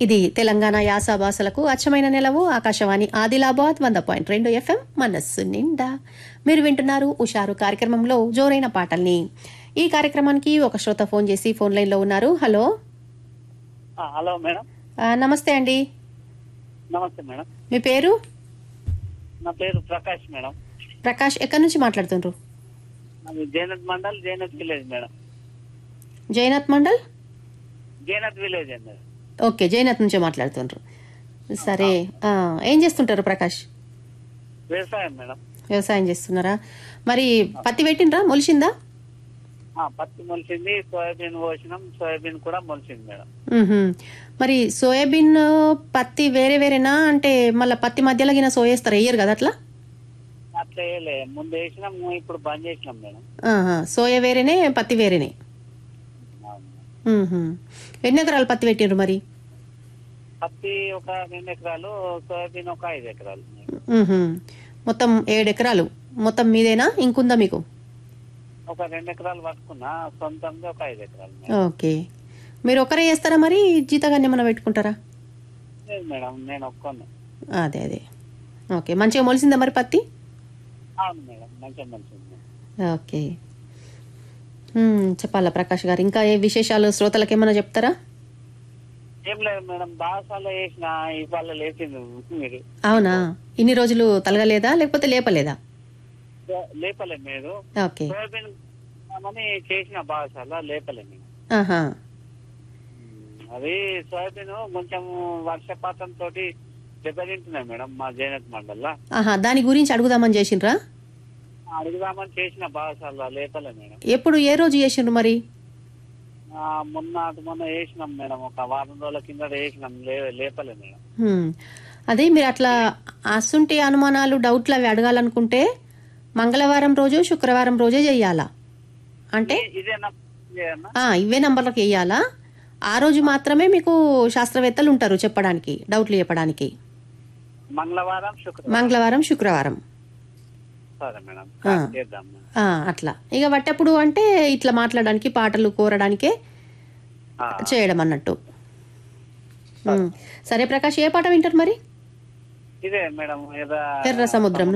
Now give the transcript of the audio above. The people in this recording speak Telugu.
ఇది తెలంగాణ యాస భాషలకు అచ్చమైన నెలవు ఆకాశవాణి ఆదిలాబాద్ వంద పాయింట్ రెండు ఎఫ్ఎం మనస్సు నిండా మీరు వింటున్నారు ఉషారు కార్యక్రమంలో జోరైన పాటల్ని ఈ కార్యక్రమానికి ఒక శ్రోత ఫోన్ చేసి ఫోన్ లైన్లో ఉన్నారు హలో ఆ, హలో మేడం ఆ, నమస్తే అండి నమస్తే మేడం మీ పేరు నా పేరు ప్రకాష్ మేడం ప్రకాష్ ఎక్కడి నుంచి మాట్లాడుతుండ్రు అది Jainath mandal Jainath village madam Jainath mandal Jainath village అండి ఓకే జైనాథ్ నుంచే మాట్లాడుతుండ్రు సరే ఆ, ఏం చేస్తుంటారు ప్రకాష్ వ్యవసాయం మేడం వ్యవసాయం చేస్తున్నారా మరి పత్తి పెట్టిండ్రా మొలిసిందా ఆ, పత్తి మొలిచింది సోయాబీన్ పోసినాం సోయాబీన్ కూడా మొలిచింది మేడం మ్మ్హ్మ్. మరి సోయాబీన్ పత్తి వేరే వేరేనా అంటే మళ్ళీ పత్తి మధ్యలో గిన సోయేస్తారు వేయరు కదా అట్లా అట్లా వేయలే ముందు వేసినాం ఇప్పుడు బంద్ చేసినాం మేడం ఆహా, సోయా వేరేనే పత్తి వేరేనే అవును. మ్మ్హ్మ్. ఎన్ని ఎకరాలు పత్తి పెట్టిండ్రు మరి పత్తి ఒక రెండు ఎకరాలు సోయాబీన్ ఒక ఐదు ఎకరాలు మేడం. మ్మ్హ్మ్. మొత్తం ఏడు ఎకరాలు మొత్తం మీదేనా ఇంకుందా మీకు ఒక రెండు ఎకరాలు పట్టుకున్నా సొంతంగా ఒక ఐదు ఎకరాలు మేడం. ఓకే మీరు ఒకరే చేస్తారా మరి జీతగాన్ని ఏమైనా పెట్టుకుంటారా లేదు మేడం నేను ఒక్కను అదే అదే ఓకే మంచిగా మొలిసిందా మరి పత్తి అవును మేడం మంచిగా మంచిగా ఓకే మ్మ్, చెప్పాలా ప్రకాష్ గారు ఇంకా ఏ విశేషాలు శ్రోతలకు ఏమైనా చెప్తారా ఏం లేదు మేడం బాసాలో వేసిన ఇవాళ లేచింది మీరు అవునా ఇన్ని రోజులు తలగలేదా లేకపోతే లేపలేదా లేపలే మీరు ఓకే సోయాబీన్ అని చేసిన బాసాల లేపలే మేము ఆహా అది సోయాబీన్ కొంచెం వర్షపాతం తోటి దెబ్బతింటున్నాయి మేడం మా జైనత్ మండల్లో ఆహా దాని గురించి అడుగుదామని చేసిండ్రా అడుగుదామని చేసిన బాసాల లేపలే మేడం ఎప్పుడు ఏ రోజు చేసిండ్రు మరి ఆ, మొన్న అటు మొన్న వేసినాం మేడం ఒక వారం రోజుల కింద వేసినాం లే- లేపలే మేడం హ్మ్. అదే మీరు అట్లా అసుంటి అనుమానాలు డౌట్లు అవి అడగాలనుకుంటే మంగళవారం రోజు శుక్రవారం రోజే చెయ్యాలా అంటే ఇదేనా ఇదేనా ఆ, ఇవే నంబర్లకు వేయాలా ఆ రోజు మాత్రమే మీకు శాస్త్రవేత్తలు ఉంటారు చెప్పడానికి డౌట్లు చెప్పడానికి మంగళవారం శుక్రవారం మంగళవారం శుక్రవారం సరే మేడం ఆ. చేద్దాం మేడం ఆ, అట్లా ఇక వట్టప్పుడు అంటే ఇట్లా మాట్లాడడానికి పాటలు కోరడానికే ఆ, చేయడం అన్నట్టు ఉమ్. సరే ప్రకాష్ ఏ పాట వింటారు మరి ఇదే మేడం ఏదో ఎర్ర సముద్రం